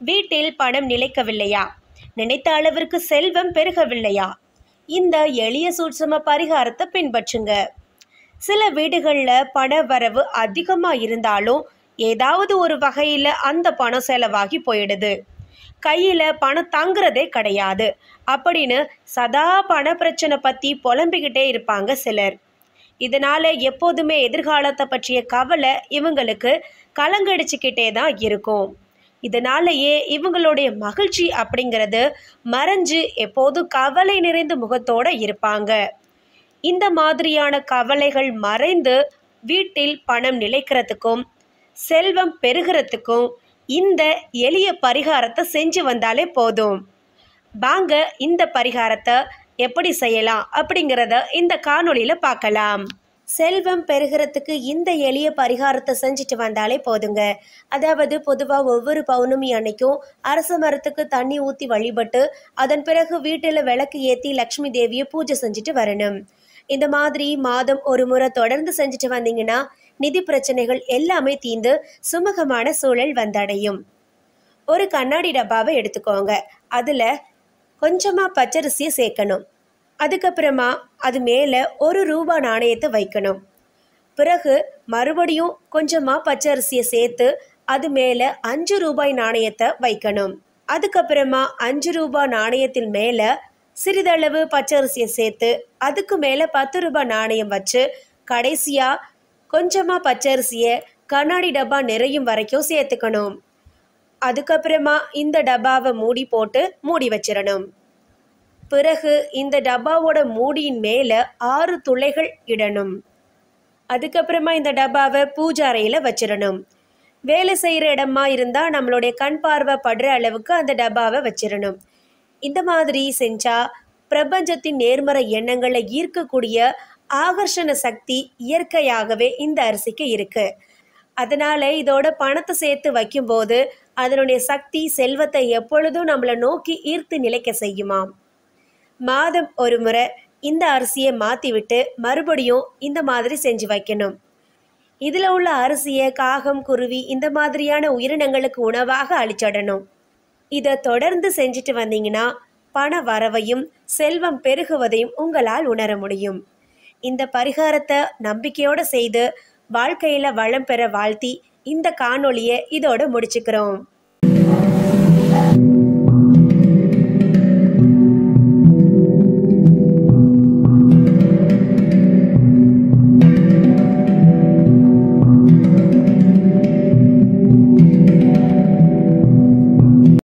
வீட்டில் பணம் நிலைக்கவில்லையா நினைத்த அளவிற்கு செல்வம் பெருகவில்லையா இந்த எளிய சூட்சம பரிகாரத்தை பின்பற்றுங்க சில வீடுகளில் பண வரவு அதிகமாக இருந்தாலும் ஏதாவது ஒரு வகையில் அந்த பணம் செலவாகி போயிடுது கையில் பணம் தங்குறதே கிடையாது அப்படின்னு சதா பண பிரச்சனை பற்றி புலம்பிக்கிட்டே இருப்பாங்க சிலர் இதனால் எப்போதுமே எதிர்காலத்தை பற்றிய கவலை இவங்களுக்கு கலங்கடிச்சுக்கிட்டே தான் இருக்கும் இதனாலேயே இவங்களுடைய மகிழ்ச்சி அப்படிங்கிறது மறைஞ்சு எப்போதும் கவலை நிறைந்த முகத்தோட இருப்பாங்க இந்த மாதிரியான கவலைகள் மறைந்து வீட்டில் பணம் நிலைக்கிறதுக்கும் செல்வம் பெருகிறதுக்கும் இந்த எளிய பரிகாரத்தை செஞ்சு வந்தாலே போதும் வாங்க இந்த பரிகாரத்தை எப்படி செய்யலாம் அப்படிங்கிறத இந்த காணொளியில் பார்க்கலாம் செல்வம் பெருகிறதுக்கு இந்த எளிய பரிகாரத்தை செஞ்சுட்டு வந்தாலே போதுங்க அதாவது பொதுவாக ஒவ்வொரு பௌர்ணமி அன்னைக்கும் அரச மரத்துக்கு தண்ணி ஊற்றி வழிபட்டு அதன் பிறகு வீட்டில் விளக்கு ஏற்றி லக்ஷ்மி தேவியை பூஜை செஞ்சுட்டு வரணும் இந்த மாதிரி மாதம் ஒரு முறை தொடர்ந்து செஞ்சுட்டு வந்தீங்கன்னா நிதி பிரச்சனைகள் எல்லாமே தீர்ந்து சுமூகமான சூழல் வந்தடையும் ஒரு கண்ணாடி டப்பாவை எடுத்துக்கோங்க அதில் கொஞ்சமாக பச்சரிசியை சேர்க்கணும் அதுக்கப்புறமா அது மேலே ஒரு ரூபா நாணயத்தை வைக்கணும் பிறகு மறுபடியும் கொஞ்சமாக பச்சரிசியை சேர்த்து அது மேலே அஞ்சு ரூபாய் நாணயத்தை வைக்கணும் அதுக்கப்புறமா அஞ்சு ரூபாய் நாணயத்தின் மேலே சிறிதளவு பச்சரிசியை சேர்த்து அதுக்கு மேலே பத்து ரூபாய் நாணயம் வச்சு கடைசியாக கொஞ்சமாக பச்சரிசியை கண்ணாடி டப்பா நிறையும் வரைக்கும் சேர்த்துக்கணும் அதுக்கப்புறமா இந்த டப்பாவை மூடி போட்டு மூடி வச்சிடணும் பிறகு இந்த டப்பாவோட மூடியின் மேலே ஆறு துளைகள் இடணும் அதுக்கப்புறமா இந்த டப்பாவை பூஜை அறையில் வச்சிடணும் வேலை செய்கிற இடமா இருந்தால் நம்மளுடைய கண் பார்வை படுற அளவுக்கு அந்த டப்பாவை வச்சிடணும் இந்த மாதிரி செஞ்சால் பிரபஞ்சத்தின் நேர்மறை எண்ணங்களை ஈர்க்கக்கூடிய ஆகர்ஷண சக்தி இயற்கையாகவே இந்த அரிசிக்கு இருக்கு அதனால இதோட பணத்தை சேர்த்து வைக்கும்போது அதனுடைய சக்தி செல்வத்தை எப்பொழுதும் நம்மளை நோக்கி ஈர்த்து நிலைக்க செய்யுமாம் மாதம் ஒரு முறை இந்த அரிசியை மாற்றி விட்டு மறுபடியும் இந்த மாதிரி செஞ்சு வைக்கணும் இதில் உள்ள அரிசியை காகம் குருவி இந்த மாதிரியான உயிரினங்களுக்கு உணவாக அழிச்சிடணும் இதை தொடர்ந்து செஞ்சுட்டு வந்தீங்கன்னா பண வரவையும் செல்வம் பெருகுவதையும் உங்களால் உணர முடியும் இந்த பரிகாரத்தை நம்பிக்கையோடு செய்து வாழ்க்கையில் வளம் பெற வாழ்த்தி இந்த காணொளியை இதோட முடிச்சுக்கிறோம்